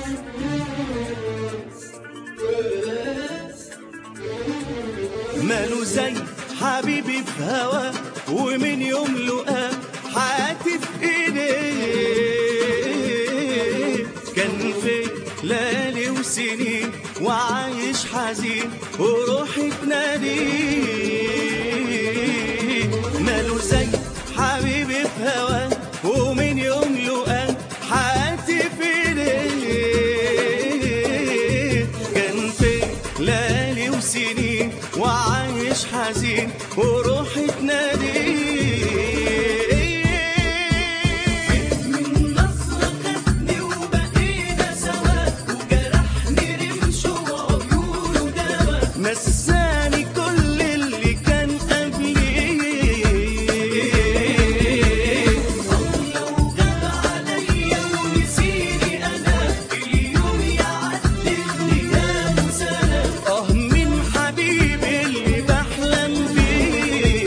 ماله زي حبيبي في هوا ومن يوم لقاه حياتي في ايديه كان في ليالي وسنين وعايش حزين وروحي تناديه ماله زي حبيبي في هوا ومن يوم لقاه حياتي في ايديه كان في ليالي وسنين وعايش حزين وروحي تناديه من نظرة خدني وبقينا سوا وجرحني رمشه وعيونه دوا نساني كل اللي كان قبلي الله وغاب عليا ونسيني انا اليوم يعدي الايام سنه اه من حبيبي اللي بحلم بيه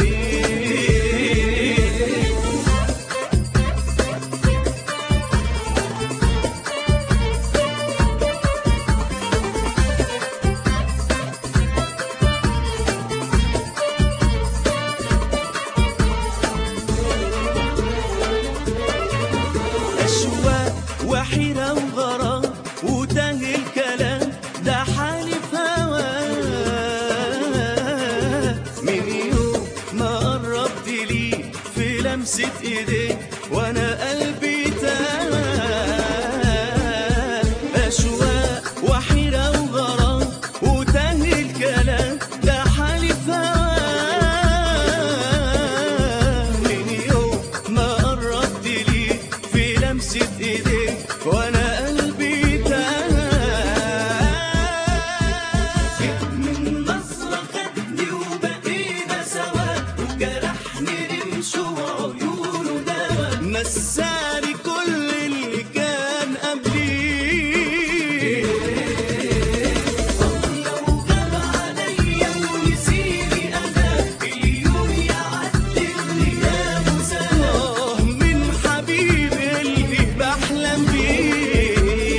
أشواق وحيرة وغرام وتاه الكلام ده حالي في هواه من يوم ما قربت لي في لمسة ايديك وانا قلبي تاه أشواق وحيرة وغرام وتاه الكلام ده حالي في هواه من يوم ما قربت لي في لمسة ايديك وانا قلبي تاه من نظرة خدني وبقينا سوا وجرحني رمشه وعيونه دوا نساني كل اللي كان قبلي لو غاب عليا ونسيني انا اليوم يعدي الايام سنه من حبيبي اللي بحلم بيه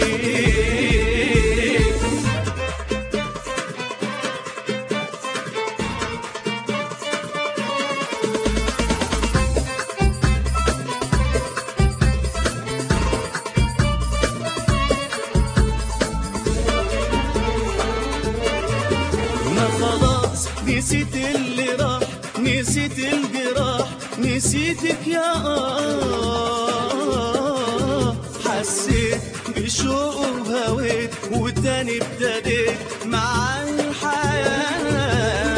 ما خلاص نسيت اللي راح نسيت الجراح نسيتك يا آه حسيت بشوق وهويت وتاني ابتديت مع الحياة